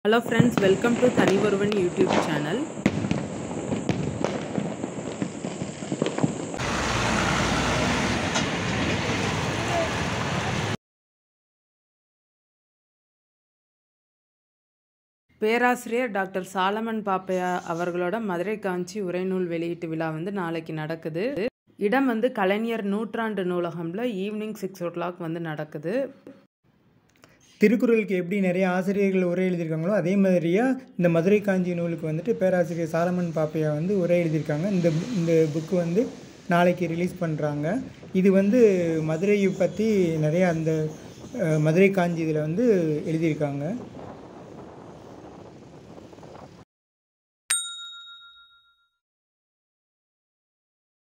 hello friends welcome to Thani Oruvan YouTube channel பேராசிரியர் doctor Solomon Pappaiah அவர்களோட மதுரை காஞ்சி உரைநூல் வெளியீட்டு விழா வந்து நாளைக்கு நடக்குது இடம் வந்து கலைஞர் நூற்றாண்டு நூலகம்ல ஈவினிங் சிக்ஸ் ஓ கிளாக் வந்து நடக்குது திருக்குறளுக்கு எப்படி நிறைய ஆசிரியர்கள் உரை எழுதியிருக்காங்களோ அதே மாதிரியா இந்த மதுரை காஞ்சி நூலுக்கு வந்துட்டு பேராசிரியர் சாலமன் பாப்பையா வந்து உரை எழுதியிருக்காங்க இந்த இந்த புக்கு வந்து நாளைக்கு ரிலீஸ் பண்ணுறாங்க இது வந்து மதுரையை பற்றி நிறைய அந்த அஹ், மதுரை காஞ்சி இதில் வந்து எழுதியிருக்காங்க